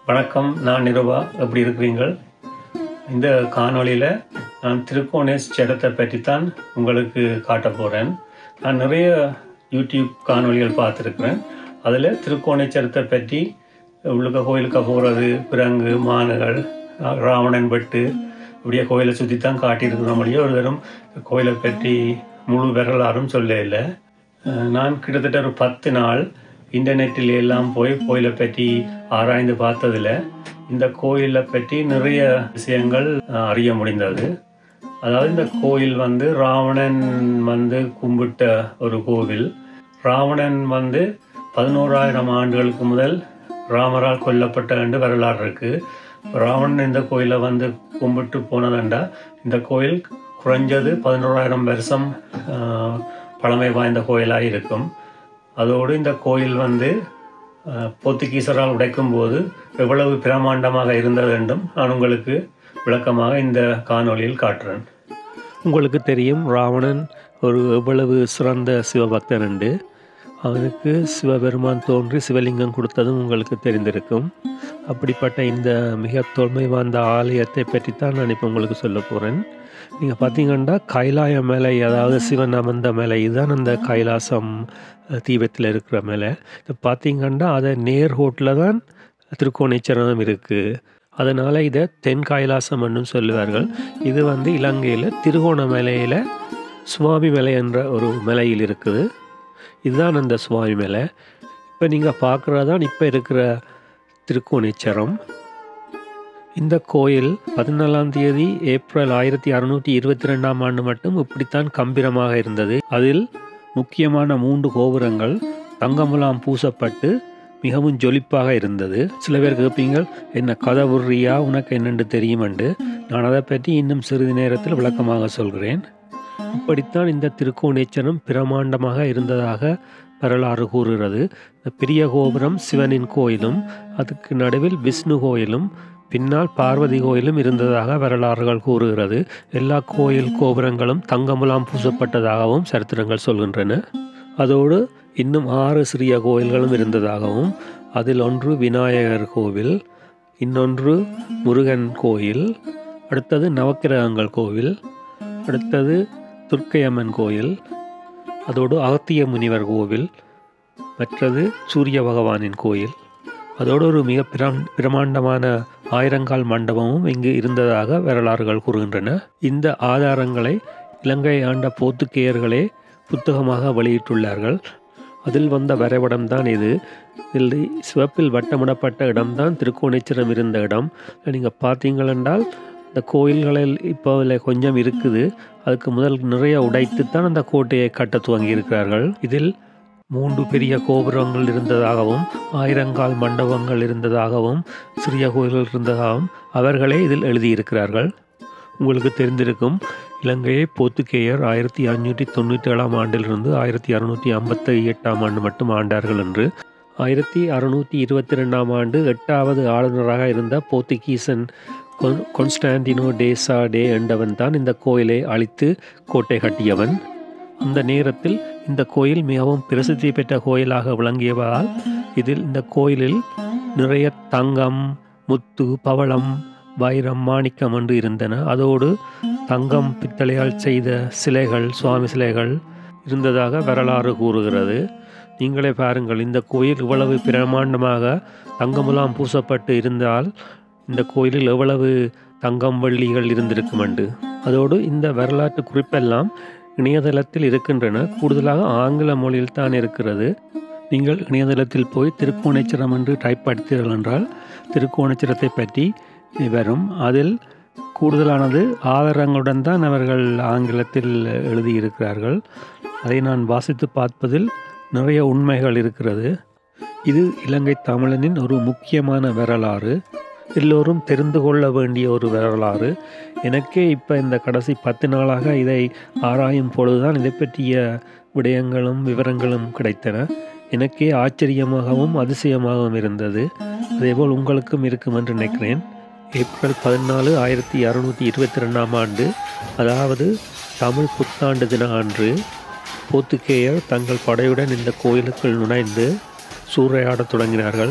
வணக்கம் நான் நிருபா எப்படி இருக்கிறீங்கள் இந்த காணொளியில் நான் திருக்கோணேஸ் ஜடத்தை பற்றித்தான் உங்களுக்கு காட்ட போகிறேன் நான் நிறைய யூடியூப் காணொளிகள் பார்த்துருக்குறேன் அதில் திருக்கோணேச்சரத்தை பற்றி உள்ளுக்க கோயிலுக்கு போகிறது பிறங்கு மானுகள் ராவணன் வெட்டு இப்படியே கோயிலை சுற்றி தான் காட்டியிருக்கிற முடியும் ஒரு தரம் கோயிலை பற்றி முழு வரலாறும் சொல்ல இல்லை நான் கிட்டத்தட்ட ஒரு பத்து நாள் இன்டர்நெட்டில் எல்லாம் போய் கோயிலை பற்றி ஆராய்ந்து பார்த்ததில் இந்த கோயிலை பற்றி நிறைய விஷயங்கள் அறிய முடிந்தது அதாவது இந்த கோயில் வந்து ராவணன் வந்து கும்பிட்ட ஒரு கோவில் ராவணன் வந்து பதினோராயிரம் ஆண்டுகளுக்கு முதல் ராமரால் கொல்லப்பட்ட என்று வரலாறு இருக்கு ராவணன் இந்த கோயிலை வந்து கும்பிட்டு போனதுண்டா இந்த கோயில் குறைஞ்சது பதினோராயிரம் வருஷம் பழமை வாய்ந்த கோயிலாக இருக்கும் அதோடு இந்த கோயில் வந்து போர்த்துகீசரால் உடைக்கும் போது எவ்வளவு பிரமாண்டமாக இருந்தது என்றும் நான் உங்களுக்கு விளக்கமாக இந்த காணொளியில் காட்டுறேன் உங்களுக்கு தெரியும் ராவணன் ஒரு எவ்வளவு சிறந்த சிவபக்தன் என்று அவனுக்கு சிவபெருமான் தோன்றி சிவலிங்கம் கொடுத்ததும் உங்களுக்கு தெரிந்திருக்கும் அப்படிப்பட்ட இந்த மிக தொன்மை வாய்ந்த ஆலயத்தை பற்றி தான் நான் இப்போ உங்களுக்கு சொல்ல போகிறேன் நீங்கள் பார்த்தீங்கன்னா கைலாய மலை அதாவது சிவன் அமர்ந்த மலை இதுதான் அந்த கைலாசம் தீபத்தில் இருக்கிற மலை இதை பார்த்தீங்கன்னா அதை நேர்கோட்டில் தான் திருக்கோணேச்சரம் இருக்குது அதனால் இதை தென் கைலாசம்னு சொல்லுவார்கள் இது வந்து இலங்கையில் திருகோணமலையில் சுவாமி மலை என்ற ஒரு மலையில் இருக்குது இதுதான் அந்த சுவாமி மலை இப்போ நீங்கள் பார்க்குறதான் இப்போ இருக்கிற திருக்கோணேச்சரம் இந்த கோயில் பதினாலாம் தேதி ஏப்ரல் ஆயிரத்தி அறுநூற்றி இருபத்தி ரெண்டாம் ஆண்டு மட்டும் இப்படித்தான் கம்பீரமாக இருந்தது அதில் முக்கியமான மூன்று கோபுரங்கள் தங்கமுலாம் பூசப்பட்டு மிகவும் ஜொலிப்பாக இருந்தது சில பேர் கேட்பீங்கள் என்ன கதை உர்றியா உனக்கு என்னென்று தெரியுமென்று நான் அதை பற்றி இன்னும் சிறிது நேரத்தில் விளக்கமாக சொல்கிறேன் இப்படித்தான் இந்த திருக்கோணேச்சரம் பிரமாண்டமாக இருந்ததாக வரலாறு கூறுகிறது இந்த பெரிய கோபுரம் சிவனின் கோயிலும் அதுக்கு நடுவில் விஷ்ணு கோயிலும் பின்னால் பார்வதி கோயிலும் இருந்ததாக வரலாறுகள் கூறுகிறது எல்லா கோயில் கோபுரங்களும் தங்கமுலாம் பூசப்பட்டதாகவும் சரித்திரங்கள் சொல்கின்றன அதோடு இன்னும் ஆறு சிறிய கோயில்களும் இருந்ததாகவும் அதில் ஒன்று விநாயகர் கோவில் இன்னொன்று முருகன் கோயில் அடுத்தது நவக்கிரகங்கள் கோவில் அடுத்தது துர்க்கையம்மன் கோயில் அதோடு அகத்திய முனிவர் கோவில் மற்றது சூரிய பகவானின் கோயில் அதோடு ஒரு மிக பிரம் பிரமாண்டமான ஆயிரங்கால் மண்டபமும் இங்கு இருந்ததாக வரலாறுகள் கூறுகின்றன இந்த ஆதாரங்களை இலங்கை ஆண்ட போர்த்துக்கேயர்களே புத்தகமாக வெளியிட்டுள்ளார்கள் அதில் வந்த வரைபடம் தான் இது இதில் சிவப்பில் வட்டமிடப்பட்ட இடம்தான் திருக்கோணேச்சரம் இருந்த இடம் நீங்கள் பார்த்தீங்களென்றால் இந்த கோயில்களில் இப்போ கொஞ்சம் இருக்குது அதுக்கு முதல் நிறைய உடைத்து தான் அந்த கோட்டையை கட்ட துவங்கி இருக்கிறார்கள் இதில் மூன்று பெரிய கோபுரங்கள் இருந்ததாகவும் ஆயிரங்கால் மண்டபங்கள் இருந்ததாகவும் சிறிய கோயில்கள் இருந்ததாகவும் அவர்களே இதில் எழுதியிருக்கிறார்கள் உங்களுக்கு தெரிந்திருக்கும் இலங்கையை போர்த்துகேயர் ஆயிரத்தி அஞ்சூற்றி தொண்ணூற்றி ஏழாம் ஆண்டிலிருந்து ஆயிரத்தி அறுநூற்றி ஐம்பத்தி எட்டாம் ஆண்டு மட்டும் ஆண்டார்கள் என்று ஆயிரத்தி அறுநூற்றி இருபத்தி ரெண்டாம் ஆண்டு எட்டாவது ஆளுநராக இருந்த போர்த்துகீசன் கொன்ஸ்டாண்டினோ டேசா டே என்றவன் தான் இந்த கோயிலை அழித்து கோட்டை கட்டியவன் அந்த நேரத்தில் இந்த கோயில் மிகவும் பிரசித்தி பெற்ற கோயிலாக விளங்கியதால் இதில் இந்த கோயிலில் நிறைய தங்கம் முத்து பவளம் வைரம் மாணிக்கம் என்று இருந்தன அதோடு தங்கம் பித்தளையால் செய்த சிலைகள் சுவாமி சிலைகள் இருந்ததாக வரலாறு கூறுகிறது நீங்களே பாருங்கள் இந்த கோயில் இவ்வளவு பிரமாண்டமாக தங்கமுலாம் பூசப்பட்டு இருந்தால் இந்த கோயிலில் எவ்வளவு தங்கம் வள்ளிகள் இருந்திருக்கும் என்று அதோடு இந்த வரலாற்று குறிப்பெல்லாம் இணையதளத்தில் இருக்கின்றன கூடுதலாக ஆங்கில மொழியில் தான் இருக்கிறது நீங்கள் இணையதளத்தில் போய் திருக்கோணேச்சரம் என்று டைப் படித்தீர்கள் என்றால் திருக்கோணேச்சரத்தை பற்றி வரும் அதில் கூடுதலானது ஆதாரங்களுடன் தான் அவர்கள் ஆங்கிலத்தில் எழுதியிருக்கிறார்கள் அதை நான் வாசித்து பார்ப்பதில் நிறைய உண்மைகள் இருக்கிறது இது இலங்கை தமிழனின் ஒரு முக்கியமான வரலாறு எல்லோரும் தெரிந்து கொள்ள வேண்டிய ஒரு வரலாறு எனக்கே இப்போ இந்த கடைசி பத்து நாளாக இதை ஆராயும் பொழுதுதான் இதை பற்றிய விடயங்களும் விவரங்களும் கிடைத்தன எனக்கே ஆச்சரியமாகவும் அதிசயமாகவும் இருந்தது அதேபோல் உங்களுக்கும் இருக்கும் என்று நினைக்கிறேன் ஏப்ரல் பதினாலு ஆயிரத்தி அறுநூற்றி இருபத்தி ரெண்டாம் ஆண்டு அதாவது தமிழ் புத்தாண்டு தின அன்று போர்த்துகேயர் தங்கள் படையுடன் இந்த கோயிலுக்குள் நுழைந்து சூறையாடத் தொடங்கினார்கள்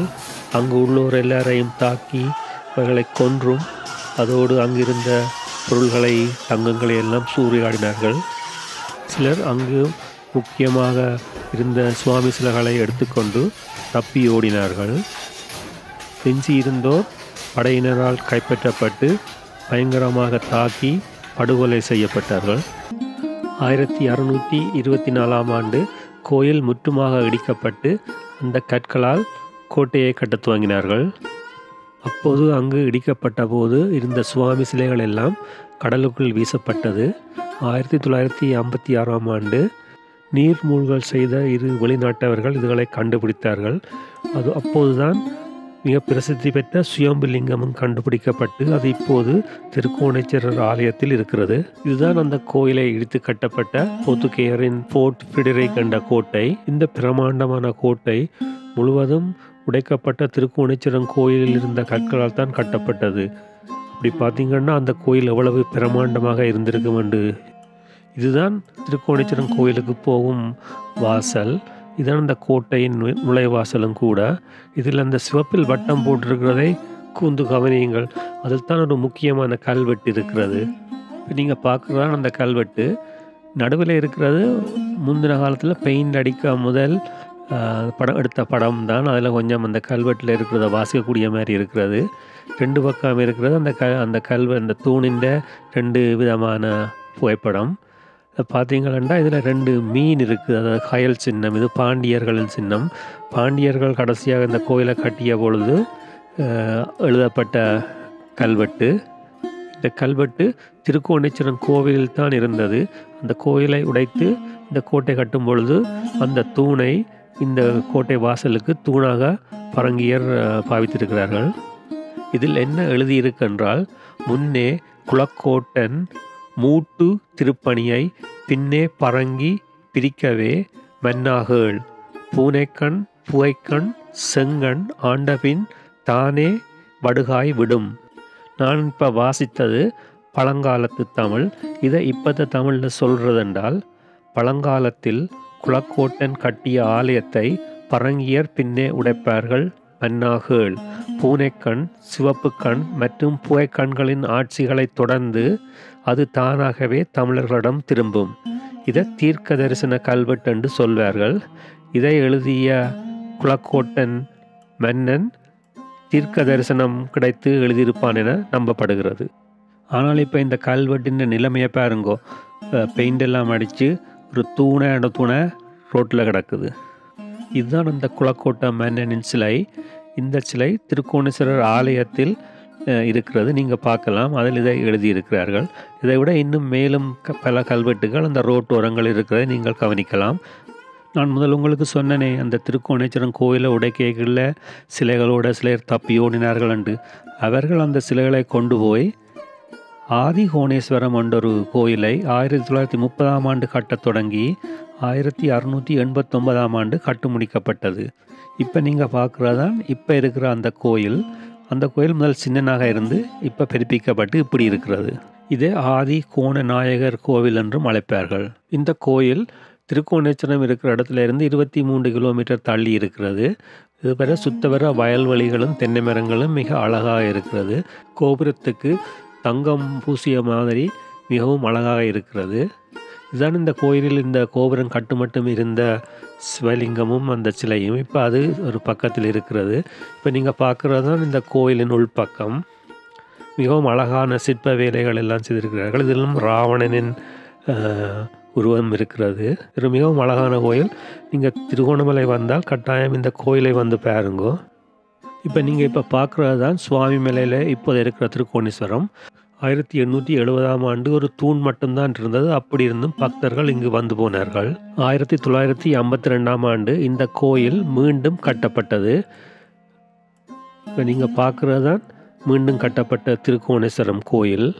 அங்கு உள்ளோர் எல்லாரையும் தாக்கி அவர்களை கொன்றும் அதோடு அங்கிருந்த பொருள்களை தங்கங்களை எல்லாம் சூறையாடினார்கள் சிலர் அங்கு முக்கியமாக இருந்த சுவாமி சிலைகளை எடுத்துக்கொண்டு தப்பி ஓடினார்கள் எஞ்சி இருந்தோர் படையினரால் கைப்பற்றப்பட்டு பயங்கரமாக தாக்கி படுகொலை செய்யப்பட்டார்கள் ஆயிரத்தி அறுநூற்றி இருபத்தி நாலாம் ஆண்டு கோயில் முற்றுமாக இடிக்கப்பட்டு அந்த கற்களால் கோட்டையை கட்டத் துவங்கினார்கள் அப்போது அங்கு இடிக்கப்பட்ட போது இருந்த சுவாமி சிலைகள் எல்லாம் கடலுக்குள் வீசப்பட்டது ஆயிரத்தி தொள்ளாயிரத்தி ஐம்பத்தி ஆறாம் ஆண்டு நீர்மூழ்கல் செய்த இரு வெளிநாட்டவர்கள் இதுகளை கண்டுபிடித்தார்கள் அது அப்போதுதான் மிக பிரசித்தி பெற்ற சுயம்பு லிங்கமும் கண்டுபிடிக்கப்பட்டு அது இப்போது திருக்கோணேஸ்வரர் ஆலயத்தில் இருக்கிறது இதுதான் அந்த கோயிலை இடித்து கட்டப்பட்ட போர்த்துகேயரின் போர்ட் பிடிரை கண்ட கோட்டை இந்த பிரமாண்டமான கோட்டை முழுவதும் உடைக்கப்பட்ட திருக்கோணேஸ்வரம் கோயிலில் இருந்த கற்களால் தான் கட்டப்பட்டது அப்படி பார்த்தீங்கன்னா அந்த கோயில் எவ்வளவு பிரமாண்டமாக இருந்திருக்கும் என்று இதுதான் திருக்கோணேஸ்வரம் கோயிலுக்கு போகும் வாசல் இதுதான் அந்த கோட்டையின் நு- நுழைவாசலும் கூட இதில் அந்த சிவப்பில் வட்டம் போட்டிருக்கிறதை கூந்து கவனியுங்கள் அதில் தான் ஒரு முக்கியமான கல்வெட்டு இருக்கிறது இப்போ நீங்கள் பார்க்குறதான் அந்த கல்வெட்டு நடுவில் இருக்கிறது முந்தின காலத்தில் பெயிண்ட் அடிக்க முதல் ஆஹ், படம் எடுத்த படம் தான் அதில் கொஞ்சம் அந்த கல்வெட்டில் இருக்கிறத வாசிக்கக்கூடிய மாதிரி இருக்கிறது ரெண்டு பக்கம் இருக்கிறது அந்த க அந்த கல்வெ அந்த தூணிൻ്റെ ரெண்டு விதமான புகைப்படம் பார்த்தீங்களா இதில் ரெண்டு மீன் இருக்குது அதாவது கயல் சின்னம் இது பாண்டியர்களின் சின்னம் பாண்டியர்கள் கடைசியாக இந்த கோயிலை கட்டிய பொழுது ஆஹ், எழுதப்பட்ட கல்வெட்டு இந்த கல்வெட்டு திருக்கோணேஸ்வரன் கோவிலில் தான் இருந்தது அந்த கோயிலை உடைத்து இந்த கோட்டை கட்டும் பொழுது அந்த தூணை இந்த கோட்டை வாசலுக்கு தூணாக பரங்கியர் ஆஹ், பாவித்திருக்கிறார்கள் இதில் என்ன எழுதியிருக்கென்றால் முன்னே குளக்கோட்டன் மூட்டு திருப்பணியை பின்னே பரங்கி பிரிக்கவே மன்னாகேள் பூனைக்கண் புகைக்கண் செங்கண் ஆண்டபின் தானே வடுகாய் விடும் நான் இப்போ வாசித்தது பழங்காலத்து தமிழ் இதை இப்போத்த தமிழில் சொல்கிறதென்றால் பழங்காலத்தில் குளக்கோட்டன் கட்டிய ஆலயத்தை பரங்கியர் பின்னே உடைப்பார்கள் மன்னாகேள் பூனைக்கண் சிவப்பு கண் மற்றும் புகைக்கண்களின் ஆட்சிகளை தொடர்ந்து அது தானாகவே தமிழர்களிடம் திரும்பும் இதை தீர்க்க தரிசன கல்வெட்டு என்று சொல்வார்கள் இதை எழுதிய குளக்கோட்டன் மன்னன் தீர்க்க தரிசனம் கிடைத்து எழுதியிருப்பான் என நம்பப்படுகிறது ஆனால் இப்போ இந்த கல்வெட்டின் நிலைமையை பாருங்கோ பெயிண்ட் எல்லாம் அடித்து ஒரு தூணை அட தூணை ரோட்டில் கிடக்குது இதுதான் அந்த குளக்கோட்டை மன்னனின் சிலை இந்த சிலை திருக்கோணேஸ்வரர் ஆலயத்தில் அஹ், இருக்கிறது நீங்கள் பார்க்கலாம் அதில் இதை எழுதியிருக்கிறார்கள் இதை விட இன்னும் மேலும் க- பல கல்வெட்டுகள் அந்த ரோட்டோரங்கள் இருக்கிறதை நீங்கள் கவனிக்கலாம் நான் முதல் உங்களுக்கு சொன்னனே அந்த திருக்கோணேஸ்வரம் கோயிலை உடைக்கைகளில் சிலைகளோட சிலர் தப்பி ஓடினார்கள் என்று அவர்கள் அந்த சிலைகளை கொண்டு போய் ஆதி கோணேஸ்வரம் என்றொரு கோயிலை ஆயிரத்தி தொள்ளாயிரத்தி முப்பதாம் ஆண்டு கட்டத் தொடங்கி ஆயிரத்தி அறுநூற்றி எண்பத்தொன்பதாம் ஆண்டு கட்டு முடிக்கப்பட்டது இப்போ நீங்கள் பார்க்குறதான் இப்போ இருக்கிற அந்த கோயில் அந்த கோயில் முதல் சின்னனாக இருந்து இப்போ பெருப்பிக்கப்பட்டு இப்படி இருக்கிறது இதே ஆதி கோணநாயகர் கோவில் என்றும் அழைப்பார்கள் இந்த கோயில் திருக்கோணேஸ்வரம் இருக்கிற இடத்துல இருந்து இருபத்தி மூன்று கிலோமீட்டர் தள்ளி இருக்கிறது இது வர சுத்தவர வயல்வெளிகளும் தென்னை மரங்களும் மிக அழகாக இருக்கிறது கோபுரத்துக்கு தங்கம் பூசிய மாதிரி மிகவும் அழகாக இருக்கிறது இதுதான் இந்த கோயிலில் இந்த கோபுரம் கட்டுமட்டும் இருந்த சிவலிங்கமும் அந்த சிலையும் இப்போ அது ஒரு பக்கத்தில் இருக்கிறது இப்போ நீங்கள் பார்க்குறது தான் இந்த கோயிலின் உள்பக்கம் மிகவும் அழகான சிற்ப வேலைகள் எல்லாம் செய்திருக்கிறார்கள் இதிலும் ராவணனின் ஆஹ், உருவம் இருக்கிறது இது மிகவும் அழகான கோயில் நீங்கள் திருகோணமலை வந்தால் கட்டாயம் இந்த கோயிலை வந்து பாருங்கோ இப்போ நீங்கள் இப்போ பார்க்குறது தான் சுவாமி மலையில் இப்போது இருக்கிற திருக்கோணேஸ்வரம் ஆயிரத்தி எண்ணூற்றி எழுபதாம் ஆண்டு ஒரு தூண் மட்டும்தான் இருந்தது அப்படி இருந்தும் பக்தர்கள் இங்கு வந்து போனார்கள் ஆயிரத்தி தொள்ளாயிரத்தி ஐம்பத்தி ரெண்டாம் ஆண்டு இந்த கோயில் மீண்டும் கட்டப்பட்டது இப்போ நீங்கள் பார்க்குறது தான் மீண்டும் கட்டப்பட்ட திருக்கோணேஸ்வரம் கோயில்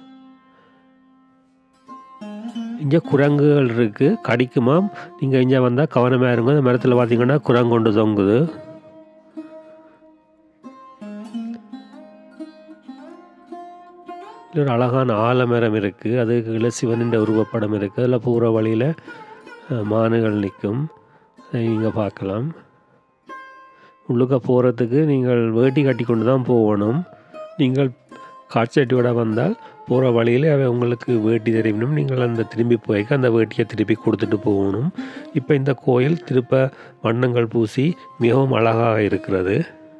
இங்கே குரங்குகள் இருக்குது கடிக்குமாம் நீங்கள் இங்கே வந்தால் கவனமாக இருங்க இந்த மரத்தில் பார்த்தீங்கன்னா குரங்கு கொண்டு தொங்குது இதுல ஒரு அழகான ஆலமரம் இருக்குது அதுக்கு கீழே சிவனின் உருவப்படம் இருக்குது அதில் பூர வழியில் மானுகள் நிற்கும் நீங்கள் பார்க்கலாம் உள்ளுக்க போகிறதுக்கு நீங்கள் வேட்டி கட்டி கொண்டு தான் போகணும் நீங்கள் காட்சட்டியோட வந்தால் போகிற வழியில் அவை உங்களுக்கு வேட்டி தெரியணும் நீங்கள் அந்த திரும்பி போய்க்க அந்த வேட்டியை திருப்பி கொடுத்துட்டு போகணும் இப்போ இந்த கோயில் திருப்ப வண்ணங்கள் பூசி மிகவும் அழகாக இருக்கிறது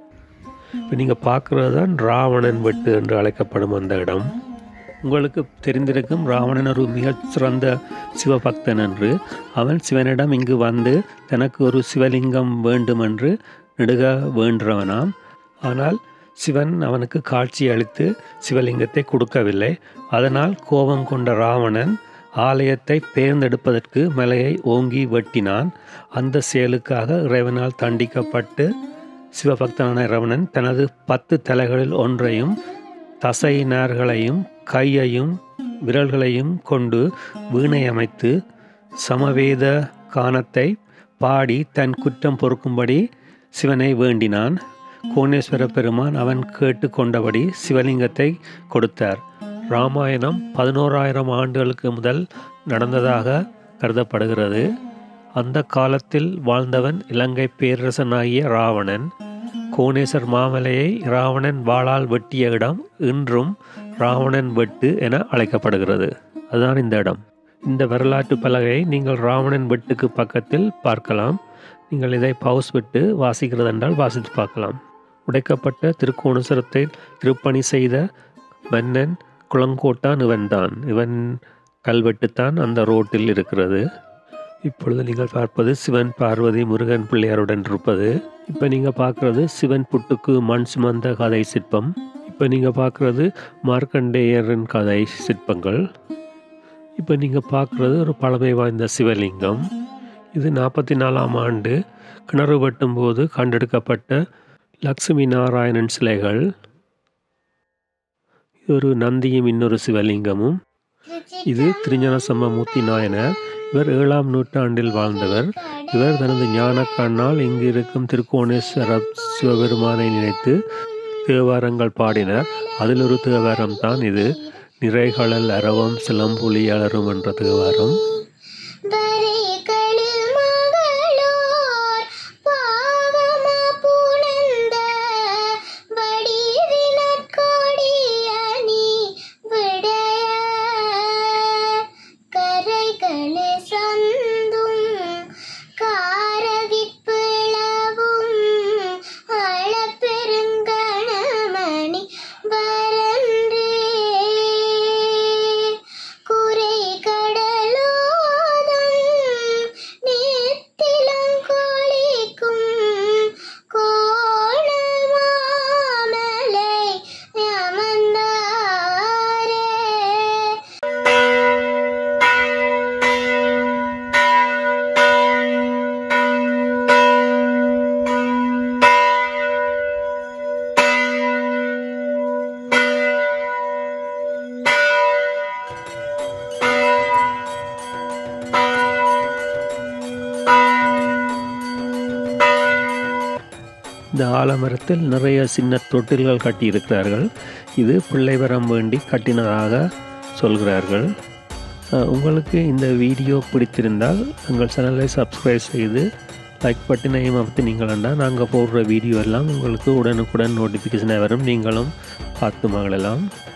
இப்போ நீங்கள் பார்க்குறது தான் ராவணன் வெட்டு என்று அழைக்கப்படும் அந்த இடம் உங்களுக்கு தெரிந்திருக்கும் ராவணன் ஒரு மிகச் சிறந்த சிவபக்தன் என்று அவன் சிவனிடம் இங்கு வந்து தனக்கு ஒரு சிவலிங்கம் வேண்டும் என்று நெடுக வேண்டுறவனாம் ஆனால் சிவன் அவனுக்கு காட்சி அளித்து சிவலிங்கத்தை கொடுக்கவில்லை அதனால் கோபம் கொண்ட ராவணன் ஆலயத்தை பேர்ந்தெடுப்பதற்கு மலையை ஓங்கி வெட்டினான் அந்த செயலுக்காக இறைவனால் தண்டிக்கப்பட்டு சிவபக்தனான இறைவனன் தனது பத்து தலைகளில் ஒன்றையும் தசையினர்களையும் கையையும் விரல்களையும் கொண்டு வீணை அமைத்து சமவேத கானத்தை பாடி தன் குற்றம் பொறுக்கும்படி சிவனை வேண்டினான் கோணேஸ்வர பெருமான் அவன் கேட்டு கொண்டபடி சிவலிங்கத்தை கொடுத்தார் ராமாயணம் பதினோராயிரம் ஆண்டுகளுக்கு முதல் நடந்ததாக கருதப்படுகிறது அந்த காலத்தில் வாழ்ந்தவன் இலங்கை பேரரசனாகிய ராவணன் கோணேசர் மாமலையை ராவணன் வாளால் வெட்டிய இடம் இன்றும் ராவணன் வெட்டு என அழைக்கப்படுகிறது அதுதான் இந்த இடம் இந்த வரலாற்று பலகையை நீங்கள் ராவணன் வெட்டுக்கு பக்கத்தில் பார்க்கலாம் நீங்கள் இதை பவுஸ் விட்டு வாசிக்கிறது என்றால் வாசித்து பார்க்கலாம் உடைக்கப்பட்ட திருக்கோணேஸ்வரத்தை திருப்பணி செய்த மன்னன் குளங்கோட்டான் இவன்தான் இவன் கல்வெட்டுத்தான் அந்த ரோட்டில் இருக்கிறது இப்பொழுது நீங்கள் பார்ப்பது சிவன் பார்வதி முருகன் பிள்ளையாருடன் இருப்பது இப்போ நீங்கள் பார்க்குறது சிவன் புட்டுக்கு மண் சுமந்த கதை சிற்பம் இப்போ நீங்கள் பார்க்குறது மார்க்கண்டேயரின் கதை சிற்பங்கள் இப்போ நீங்கள் பார்க்குறது ஒரு பழமை வாய்ந்த சிவலிங்கம் இது நாற்பத்தி நாலாம் ஆண்டு கிணறு வெட்டும் போது கண்டெடுக்கப்பட்ட லக்ஷ்மி நாராயணன் சிலைகள் இது ஒரு நந்தியும் இன்னொரு சிவலிங்கமும் இது திருஞான சம்பமூர்த்தி நாயனர் இவர் ஏழாம் நூற்றாண்டில் வாழ்ந்தவர் இவர் தனது ஞான கண்ணால் இங்கு இருக்கும் திருக்கோணேஸ்வர சிவபெருமானை நினைத்து தேவாரங்கள் பாடினர் அதில் ஒரு தேவாரம் தான் இது நிறைகளல் அரவம் சிலம்புலி அலரும் என்ற தேவாரம் வரைகளில் மகளோர் பாவமா புணர்ந்த வடிவினர் கொடியணி விடைய கரைகளே சந்தும் காரகிப்பிளவும் அளப்பெருங்கணமணி வரன்றே குறை கடலோதம் நித்திலம் கொளிக்கும் கோணமாமலை அமர்ந்தாரே இந்த ஆலமரத்தில் நிறைய சின்ன தொட்டில்கள் கட்டியிருக்கிறார்கள் இது பிள்ளை வரம் வேண்டி கட்டினதாக சொல்கிறார்கள் அஹ், உங்களுக்கு இந்த வீடியோ பிடித்திருந்தால் எங்கள் சேனலை சப்ஸ்கிரைப் செய்து லைக் பட்டினையும் அமுத்தினீங்களா நாங்கள் போடுற வீடியோ எல்லாம் உங்களுக்கு உடனுக்குடன் நோட்டிஃபிகேஷனாக வரும் நீங்களும் பார்த்து மகளெல்லாம்